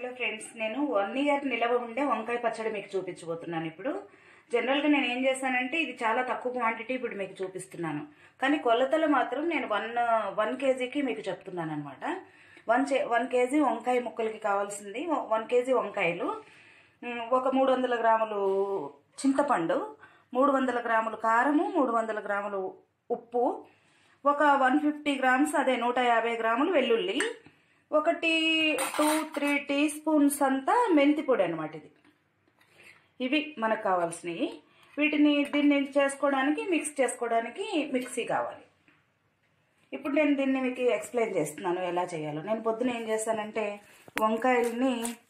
hello friends నేను one year నిలవ ఉండే వంకాయ పచ్చడి మీకు చూపించబోతున్నాను ఇప్పుడు జనరల్గా నేను ఏం చేశానంటే ఇది చాలా తక్కువ క్వాంటిటీ ఇప్పుడు మీకు చూపిస్తున్నాను కానీ కొలతలు మాత్రం నేను వన్ వన్ కేజీకి మీకు చెప్తున్నాను అనమాట వన్ చే వన్ కేజీ వంకాయ ముక్కలకి కావాల్సింది వన్ కేజీ వంకాయలు ఉమ్, ఒక మూడు వందల గ్రాములు చింతపండు మూడు వందల గ్రాములు కారము మూడు వందల గ్రాములు ఉప్పు ఒక వన్ ఫిఫ్టీ గ్రామ్స్ అదే నూట యాభై గ్రాములు వెల్లుల్లి ఒకటి టూ త్రీ టీ స్పూన్స్ అంతా మెంతి పొడి అనమాట ఇది ఇవి మనకు కావాల్సినవి వీటిని దీన్ని చేసుకోవడానికి మిక్స్ చేసుకోవడానికి మిక్సీ కావాలి ఇప్పుడు నేను దీన్ని మీకు ఎక్స్ప్లెయిన్ చేస్తున్నాను ఎలా చేయాలో నేను పొద్దున ఏం చేస్తానంటే వంకాయల్ని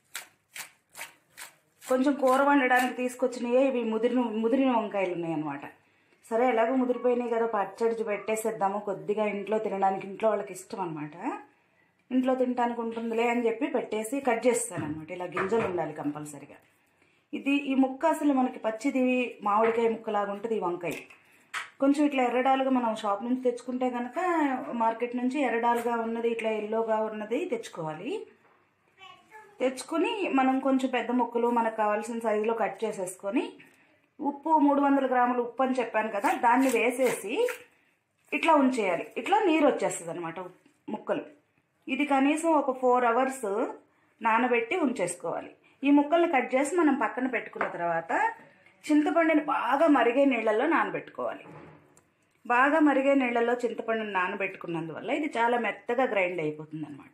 కొంచెం కూర వండడానికి తీసుకొచ్చినాయే ఇవి ముదిరిన ముదిరిన వంకాయలు ఉన్నాయి అనమాట సరే ఎలాగో ముదిరిపోయినాయి కదా పచ్చడి పెట్టేసేద్దాము కొద్దిగా ఇంట్లో తినడానికి ఇంట్లో వాళ్ళకి ఇష్టం అనమాట ఇంట్లో తినడానికి ఉంటుందిలే అని చెప్పి పెట్టేసి కట్ చేస్తాను అనమాట ఇలా గింజలు ఉండాలి కంపల్సరిగా ఇది ఈ ముక్క అసలు మనకి పచ్చిది మామిడికాయ ముక్కలాగా ఉంటుంది ఈ వంకాయ కొంచెం ఇట్లా ఎర్రడాలుగా మనం షాప్ నుంచి తెచ్చుకుంటే కనుక మార్కెట్ నుంచి ఎర్రడాలుగా ఉన్నది ఇట్లా ఎల్లోగా ఉన్నది తెచ్చుకోవాలి తెచ్చుకొని మనం కొంచెం పెద్ద ముక్కలు మనకు కావాల్సిన సైజులో కట్ చేసేసుకొని ఉప్పు మూడు వందల గ్రాములు ఉప్పు అని చెప్పాను కదా దాన్ని వేసేసి ఇట్లా ఉంచేయాలి ఇట్లా నీరు వచ్చేస్తుంది అనమాట ముక్కలు ఇది కనీసం ఒక ఫోర్ అవర్స్ నానబెట్టి ఉంచేసుకోవాలి ఈ ముక్కల్ని కట్ చేసి మనం పక్కన పెట్టుకున్న తర్వాత చింతపండుని బాగా మరిగే నీళ్ళల్లో నానబెట్టుకోవాలి బాగా మరిగే నీళ్ళల్లో చింతపండుని నానబెట్టుకున్నందువల్ల ఇది చాలా మెత్తగా గ్రైండ్ అయిపోతుంది అనమాట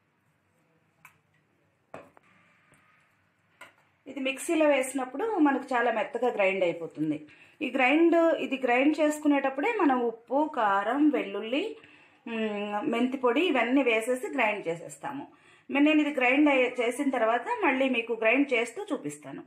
ఇది మిక్సీలో వేసినప్పుడు మనకు చాలా మెత్తగా గ్రైండ్ అయిపోతుంది ఈ గ్రైండ్ ఇది గ్రైండ్ చేసుకునేటప్పుడే మనం ఉప్పు కారం వెల్లుల్లి మ్, మెంతి పొడి ఇవన్నీ వేసేసి గ్రైండ్ చేసేస్తాము మరి నేను ఇది గ్రైండ్ అయ్యే- చేసిన తర్వాత మళ్ళీ మీకు గ్రైండ్ చేస్తూ చూపిస్తాను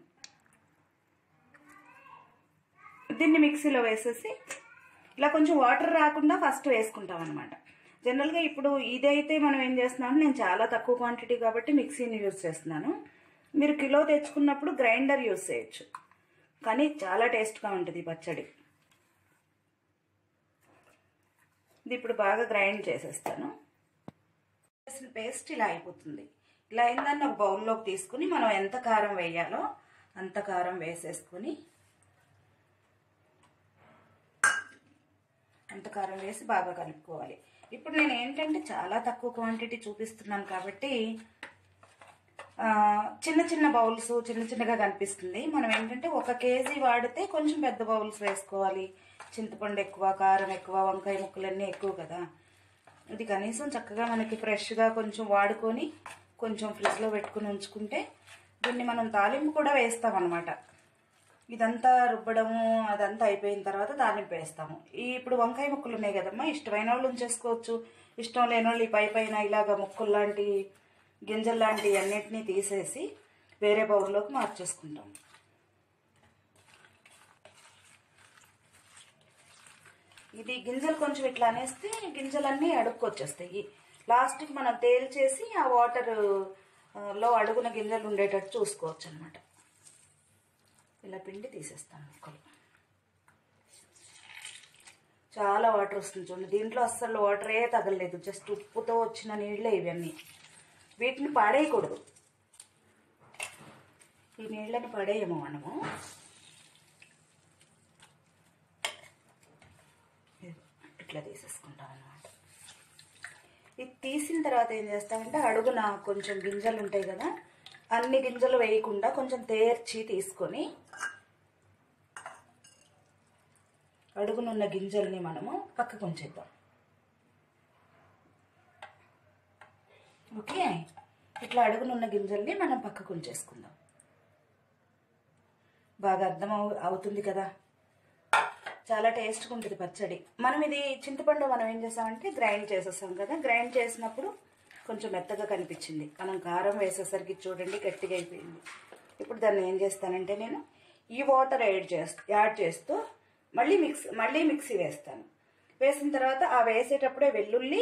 దీన్ని మిక్సీలో వేసేసి ఇలా కొంచెం వాటర్ రాకుండా ఫస్ట్ వేసుకుంటాం అనమాట జనరల్గా ఇప్పుడు ఇదైతే మనం ఏం చేస్తున్నాం నేను చాలా తక్కువ క్వాంటిటీ కాబట్టి మిక్సీని యూజ్ చేస్తున్నాను మీరు కిలో తెచ్చుకున్నప్పుడు గ్రైండర్ యూజ్ చేయొచ్చు కానీ చాలా టేస్ట్గా ఉంటుంది ఈ పచ్చడి ఇది ఇప్పుడు బాగా గ్రైండ్ చేసేస్తాను చేసిన పేస్ట్ ఇలా అయిపోతుంది ఇలా అయిందని ఒక బౌల్లోకి తీసుకుని మనం ఎంత కారం వేయాలో అంత కారం వేసేసుకుని అంత కారం వేసి బాగా కలుపుకోవాలి ఇప్పుడు నేను ఏంటంటే చాలా తక్కువ క్వాంటిటీ చూపిస్తున్నాను కాబట్టి ఆ, చిన్న చిన్న బౌల్స్ చిన్న చిన్నగా కనిపిస్తుంది మనం ఏంటంటే ఒక కేజీ వాడితే కొంచెం పెద్ద బౌల్స్ వేసుకోవాలి చింతపండు ఎక్కువ కారం ఎక్కువ వంకాయ ముక్కలన్నీ ఎక్కువ కదా ఇది కనీసం చక్కగా మనకి ఫ్రెష్గా కొంచెం వాడుకొని కొంచెం ఫ్రిడ్జ్లో పెట్టుకుని ఉంచుకుంటే దీన్ని మనం తాలింపు కూడా వేస్తాం అనమాట ఇదంతా రుబ్బడము అదంతా అయిపోయిన తర్వాత తాలింపు వేస్తాము ఈ ఇప్పుడు వంకాయ ముక్కలు ఉన్నాయి కదమ్మా ఇష్టమైన వాళ్ళు ఉంచేసుకోవచ్చు ఇష్టం లేని వాళ్ళు ఈ పై పైన ఇలాగ ముక్కలు లాంటి గింజలు లాంటి అన్నిటినీ తీసేసి వేరే బౌల్లోకి మార్చేసుకుంటాం ఇది గింజలు కొంచెం ఇట్లా అనేస్తే గింజలన్నీ అడుక్కొచ్చేస్తాయి లాస్ట్కి మనం తేల్చేసి ఆ వాటర్ లో అడుగున గింజలు ఉండేటట్టు చూసుకోవచ్చు అనమాట ఇలా పిండి తీసేస్తాను ముక్కలు చాలా వాటర్ వస్తుంది చూడండి దీంట్లో అస్సలు వాటరే తగలలేదు జస్ట్ ఉప్పుతో వచ్చిన నీళ్ళే ఇవన్నీ వీటిని పాడేయకూడదు ఈ నీళ్ళని పడేయము మనము ఇదిగో, ఇట్లా తీసేసుకుంటాం అనమాట ఇది తీసిన తర్వాత ఏం చేస్తామంటే అడుగున కొంచెం గింజలు ఉంటాయి కదా అన్ని గింజలు వేయకుండా కొంచెం తేర్చి తీసుకొని అడుగునున్న గింజల్ని మనము పక్కకు ఉంచేద్దాం ఓకే ఇట్లా అడుగునున్న గింజల్ని మనం పక్కకు ఉంచేసుకుందాం బాగా అర్థం అవు- అవుతుంది కదా చాలా టేస్ట్గా ఉంటుంది పచ్చడి మనం ఇది చింతపండు మనం ఏం చేసామంటే గ్రైండ్ చేసేసాం కదా గ్రైండ్ చేసినప్పుడు కొంచెం మెత్తగా కనిపించింది మనం కారం వేసేసరికి చూడండి గట్టిగా అయిపోయింది ఇప్పుడు దాన్ని ఏం చేస్తానంటే నేను ఈ వాటర్ యాడ్ చేస్తూ యాడ్ చేస్తూ మళ్ళీ మిక్స్ మళ్ళీ మిక్సీ వేస్తాను వేసిన తర్వాత ఆ వేసేటప్పుడే వెల్లుల్లి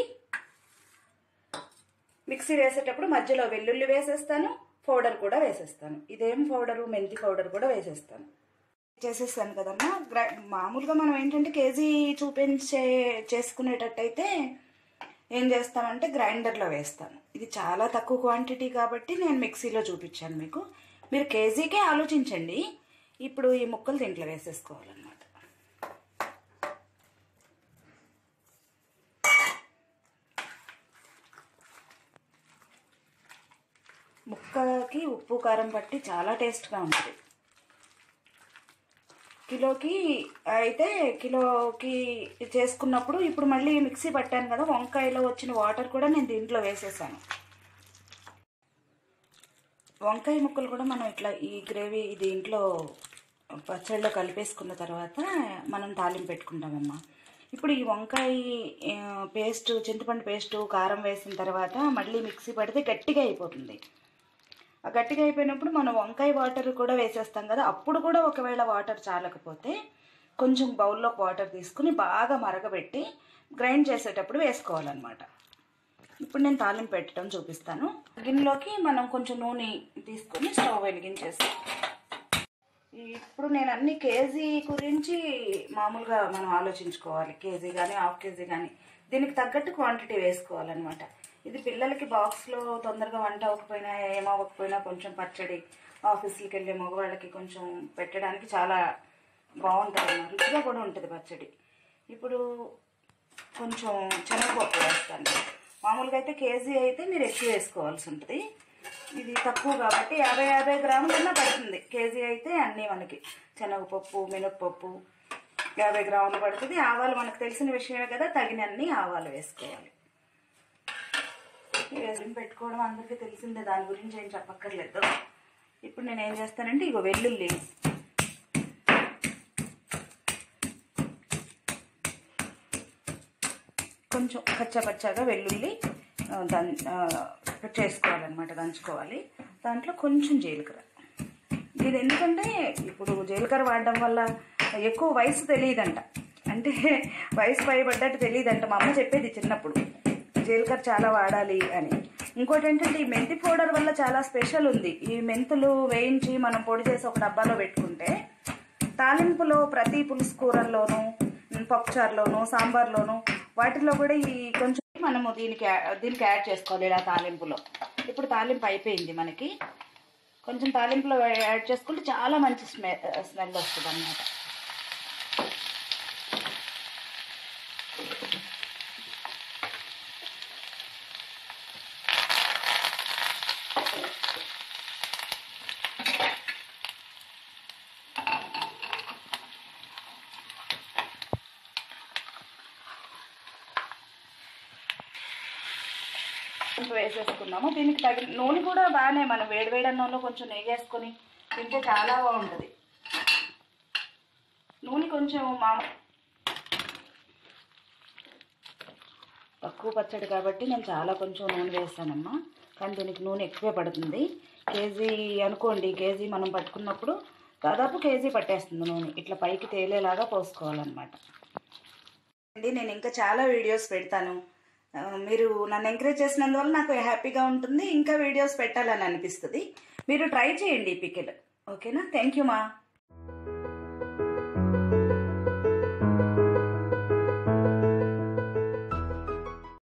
మిక్సీ వేసేటప్పుడు మధ్యలో వెల్లుల్లి వేసేస్తాను పౌడర్ కూడా వేసేస్తాను ఇదేం పౌడరు మెంతి పౌడర్ కూడా వేసేస్తాను చేసేస్తాను కదమ్మా గ్రై మామూలుగా మనం ఏంటంటే కేజీ చూపించే చేసుకునేటట్టయితే ఏం చేస్తామంటే గ్రైండర్లో వేస్తాను ఇది చాలా తక్కువ క్వాంటిటీ కాబట్టి నేను మిక్సీలో చూపించాను మీకు మీరు కేజీకే ఆలోచించండి ఇప్పుడు ఈ ముక్కలు దీంట్లో వేసేసుకోవాలన్నమాట ముక్కకి ఉప్పు కారం పట్టి చాలా టేస్ట్గా ఉంటుంది కిలోకి అయితే కిలోకి చేసుకున్నప్పుడు ఇప్పుడు మళ్ళీ మిక్సీ పట్టాను కదా వంకాయలో వచ్చిన వాటర్ కూడా నేను దీంట్లో వేసేసాను వంకాయ ముక్కలు కూడా మనం ఇట్లా ఈ గ్రేవీ దీంట్లో పచ్చడిలో కలిపేసుకున్న తర్వాత మనం తాలింపు పెట్టుకుంటామమ్మా ఇప్పుడు ఈ వంకాయ ఆ, పేస్ట్ చింతపండు పేస్టు కారం వేసిన తర్వాత మళ్ళీ మిక్సీ పడితే గట్టిగా అయిపోతుంది ఆ గట్టిగా అయిపోయినప్పుడు మనం వంకాయ వాటర్ కూడా వేసేస్తాం కదా అప్పుడు కూడా ఒకవేళ వాటర్ చాలకపోతే కొంచెం బౌల్లో వాటర్ తీసుకుని బాగా మరగబెట్టి గ్రైండ్ చేసేటప్పుడు వేసుకోవాలన్నమాట ఇప్పుడు నేను తాలింపు పెట్టడం చూపిస్తాను గిన్నెలోకి మనం కొంచెం నూనె తీసుకొని స్టవ్ వెలిగించేసి ఇప్పుడు నేను అన్ని కేజీ గురించి మామూలుగా మనం ఆలోచించుకోవాలి కేజీ కానీ హాఫ్ కేజీ కానీ దీనికి తగ్గట్టు క్వాంటిటీ వేసుకోవాలన్నమాట ఇది పిల్లలకి బాక్స్లో తొందరగా వంట అవ్వకపోయినా ఏమవ్వకపోయినా కొంచెం పచ్చడి ఆఫీసులకి వెళ్ళే మగవాళ్ళకి కొంచెం పెట్టడానికి చాలా బాగుంటుంది అన్నమాట రుచిగా కూడా ఉంటుంది పచ్చడి ఇప్పుడు కొంచెం శనగపప్పు వేస్తాను మామూలుగా అయితే కేజీ అయితే మీరు ఎక్కువ వేసుకోవాల్సి ఉంటుంది ఇది తక్కువ కాబట్టి యాభై యాభై గ్రాములన్నా పడుతుంది కేజీ అయితే అన్నీ మనకి శనగపప్పు మినప్పప్పు యాభై గ్రాములు పడుతుంది ఆవాలు మనకు తెలిసిన విషయమే కదా తగినన్ని ఆవాలు వేసుకోవాలి వేసి పెట్టుకోవడం అందరికీ తెలిసిందే దాని గురించి ఏం చెప్పక్కర్లేదు ఇప్పుడు నేను ఏం చేస్తానంటే ఇగో వెల్లుల్లి కొంచెం కచ్చాపచ్చాగా వెల్లుల్లి ఆ, దం ఆ, చేసుకోవాలన్నమాట దంచుకోవాలి దాంట్లో కొంచెం జీలకర్ర ఇది ఎందుకంటే ఇప్పుడు జీలకర్ర వాడడం వల్ల ఎక్కువ వయసు తెలియదంట అంటే వయసు పైబడ్డట్టు తెలియదంట మా అమ్మ చెప్పేది చిన్నప్పుడు జీలకర్ర చాలా వాడాలి అని ఇంకోటి ఏంటంటే ఈ మెంతి పౌడర్ వల్ల చాలా స్పెషల్ ఉంది ఈ మెంతులు వేయించి మనం పొడి చేసి ఒక డబ్బాలో పెట్టుకుంటే తాలింపులో ప్రతి పులుసు కూరల్లోనూ పప్పుచారులోను సాంబార్లోను వాటిలో కూడా ఈ కొంచెం మనము దీనికి యా- దీనికి యాడ్ చేసుకోవాలి ఇలా తాలింపులో ఇప్పుడు తాలింపు అయిపోయింది మనకి కొంచెం తాలింపులో యాడ్ చేసుకుంటే చాలా మంచి స్మె స్మెల్ వస్తుంది అన్నమాట తాలింపు వేసేసుకున్నాము దీనికి తగిన నూనె కూడా బాగానే మనం వేడి వేడి అన్నంలో కొంచెం నెయ్యి వేసుకొని తింటే చాలా బాగుంటుంది నూనె కొంచెం మా తక్కువ పచ్చడి కాబట్టి నేను చాలా కొంచెం నూనె వేస్తానమ్మా కానీ దీనికి నూనె ఎక్కువే పడుతుంది కేజీ అనుకోండి కేజీ మనం పట్టుకున్నప్పుడు దాదాపు కేజీ పట్టేస్తుంది నూనె ఇట్లా పైకి తేలేలాగా పోసుకోవాలన్నమాట అండి నేను ఇంకా చాలా వీడియోస్ పెడతాను ఆ, మీరు నన్ను ఎంకరేజ్ చేసినందువల్ల నాకు హ్యాపీగా ఉంటుంది ఇంకా వీడియోస్ పెట్టాలని అనిపిస్తుంది మీరు ట్రై చేయండి ఈ పికెల్ ఓకేనా థ్యాంక్ యూ మా